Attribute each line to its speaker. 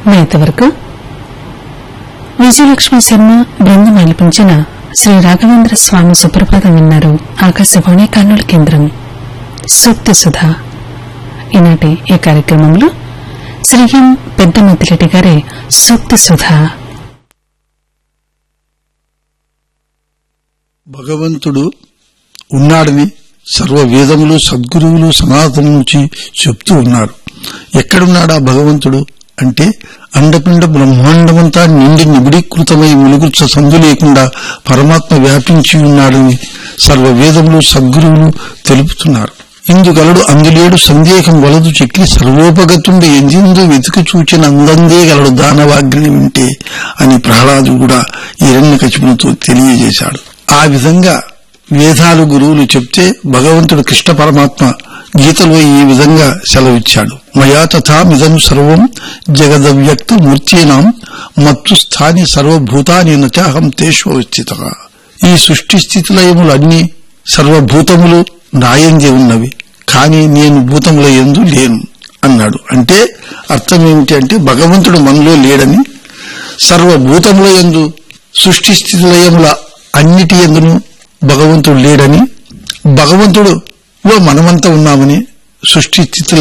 Speaker 1: ఇంతవరకు విజయలక్ష్మి శర్మ బృందం ఆలపించిన శ్రీ రాఘవేంద్ర స్వామి సుప్రభాతం విన్నారు ఆకాశవాణి కర్నూలు కేంద్రం సూక్తి సుధా ఈనాటి ఈ కార్యక్రమంలో శ్రీ ఎం పెద్దమతిరెడ్డి గారి సూక్తి సుధా
Speaker 2: భగవంతుడు ఉన్నాడని సర్వ వేదములు సద్గురువులు సనాతనం నుంచి చెప్తూ ఉన్నారు ఎక్కడున్నాడా భగవంతుడు అంటే అండపిండ బ్రహ్మాండమంతా నిండి నిబిడీకృతమై ములుగుచ్చ సందు లేకుండా పరమాత్మ వ్యాపించి ఉన్నాడని సర్వ వేదములు సద్గురువులు తెలుపుతున్నారు ఇందుగలడు అందులేడు సందేహం వలదు చెక్కి సర్వోపగతుండి ఎందెందు వెతుకు చూచిన అందందే గలడు దానవాగ్ని వింటే అని ప్రహ్లాదు కూడా హిరణ్యకశిపునితో తెలియజేశాడు ఆ విధంగా వేదాలు గురువులు చెప్తే భగవంతుడు కృష్ణ పరమాత్మ గీతలో ఈ విధంగా సెలవిచ్చాడు మయా తథామిదం సర్వం జగదవ్యక్త మూర్తీనాం మత్తు స్థాని సర్వభూతాని నచాహం తేష్వస్థిత ఈ సృష్టి స్థితిలయములు అన్ని సర్వభూతములు నాయందే ఉన్నవి కానీ నేను భూతముల ఎందు లేను అన్నాడు అంటే అర్థం ఏమిటి అంటే భగవంతుడు మనలో లేడని సర్వభూతముల ఎందు సృష్టి స్థితిలయముల అన్నిటి ఎందును భగవంతుడు లేడని భగవంతుడులో మనమంతా ఉన్నామని సృష్టి స్థితుల